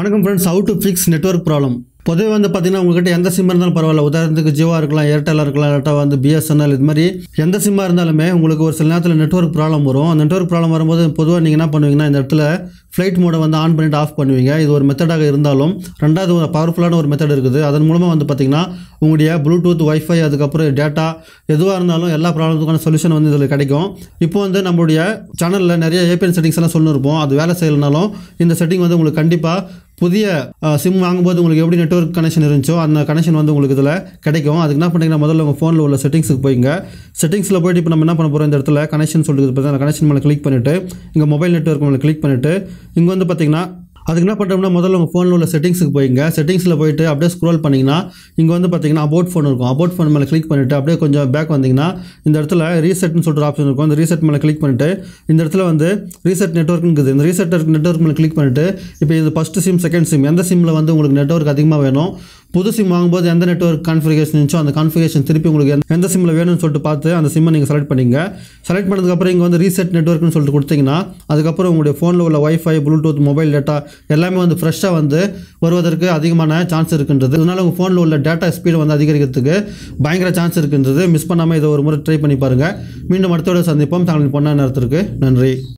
வணக்கம் friends how to fix network problem பொதுவே வந்து பார்த்தீங்கன்னா உங்ககிட்ட எந்த சிம் இருந்தாலும் பரவாயில்ல உதாரணத்துக்கு ஜியோவாக இருக்கலாம் ஏர்டெல்லாக இருக்கலாம் இல்லாட்டா வந்து பிஎஸ்என்எல் இது மாதிரி எந்த சிம்மாக இருந்தாலுமே உங்களுக்கு ஒரு சில நேரத்தில் நெட்வொர்க் ப்ராப்ளம் வரும் அந்த நெட்வொர்க் ப்ராப்ளம் வரும்போது பொதுவாக நீங்கள் என்ன பண்ணுவீங்கன்னா இந்த இடத்துல ஃப்ளைட் மோடை வந்து ஆன் பண்ணிட்டு ஆஃப் பண்ணுவீங்க இது ஒரு மெத்தடாக இருந்தாலும் ரெண்டாவது ஒரு பவர்ஃபுல்லான ஒரு மெத்தட் இருக்குது அதன் மூலமாக வந்து பார்த்தீங்கன்னா உங்களுடைய ப்ளூடூத் வைஃபை அதுக்கப்புறம் டேட்டா எதுவாக இருந்தாலும் எல்லா ப்ராப்ளத்துக்கான சொல்யூஷன் வந்து இதில் கிடைக்கும் இப்போ வந்து நம்மளுடைய சேனலில் நிறைய ஏபிஎன் செட்டிங்ஸ் எல்லாம் சொல்லிருப்போம் அது வேலை செய்யலைனாலும் இந்த செட்டிங் வந்து உங்களுக்கு கண்டிப்பாக புதிய சிம் வாங்கும்போது உங்களுக்கு எப்படி நெட்வொர்க் கனெக்ஷன் இருந்துச்சோ அந்த கனெக்ஷன் வந்து உங்களுக்கு இதில் கிடைக்கும் அதுக்கு என்ன பண்ணுறீங்கன்னா முதல்ல உங்கள் ஃபோனில் உள்ள செட்டிங்ஸுக்கு போய்ங்க செட்டிங்ஸில் போயிட்டு இப்போ நம்ம என்ன பண்ண போகிறோம் இந்த இடத்துல கனெக்ஷன் சொல்லிட்டு பார்த்தீங்கன்னா கனெக்ஷன் மேலே கிளிக் பண்ணிவிட்டு இங்கே மொபைல் நெட்வொர்க் மேலே கிளிக் பண்ணிவிட்டு இங்கே வந்து பார்த்தீங்கன்னா அதுக்கு என்ன பண்ணுறோம்னா முதல்ல உங்கள் ஃபோனில் உள்ள செட்டிங்ஸுக்கு போய்ங்க செட்டிங்ஸில் போயிட்டு அப்படியே ஸ்க்ரோல் பண்ணிங்கன்னா இங்கே வந்து பார்த்தீங்கன்னா அபவுட் ஃபோன் இருக்கும் அபவுட் ஃபோன் மேலே கிளிக் பண்ணிவிட்டு அப்படியே கொஞ்சம் பேக் வந்தீங்கன்னா இந்த இடத்துல ரீசெட்னு சொல்லிட்டு ஆப்ஷன் இருக்கும் அந்த ரீசெட் மேலே கிளிக் பண்ணிவிட்டு இந்த இடத்துல வந்து ரீசெட் நெட்ஒர்க்குங்குது இந்த ரீசெட் நெட்ஒர்க் மேலே கிளிக் பண்ணிவிட்டு இப்போ இது ஃபஸ்ட்டு சிம் செகண்ட் சிம் எந்த சிம்மில் வந்து உங்களுக்கு நெட்ஒர்க் அதிகமாக வேணும் புது சிம் வாங்கும்போது எந்த நெட்ஒர்க் கான்ஃபிகரேஷன் இருந்துச்சோ அந்த கான்ஃபிகரேஷன் திருப்பி உங்களுக்கு எந்த- எந்த சிம்மில் வேணும்னு சொல்லிட்டு பார்த்து அந்த சிம்மை நீங்கள் செலக்ட் பண்ணிங்க செலக்ட் பண்ணதுக்கப்புறம் இங்கே வந்து ரீசெட் நெட்ஒர்க்னு சொல்லிட்டு கொடுத்தீங்கன்னா அதுக்கப்புறம் உங்களுடைய ஃபோனில் உள்ள வைஃபை ப்ளூடூத் மொபைல் டேட்டா எல்லாமே வந்து ஃப்ரெஷ்ஷாக வந்து வருவதற்கு அதிகமான சான்ஸ் இருக்கின்றது இதனால் உங்கள் ஃபோனில் உள்ள டேட்டா ஸ்பீடு வந்து அதிகரிக்கிறதுக்கு பயங்கர சான்ஸ் இருக்கின்றது மிஸ் பண்ணாமல் இதை ஒரு முறை ட்ரை பண்ணி பாருங்கள் மீண்டும் அடுத்தோட சந்திப்போம் தங்களின் பொண்ணான நேரத்திற்கு நன்றி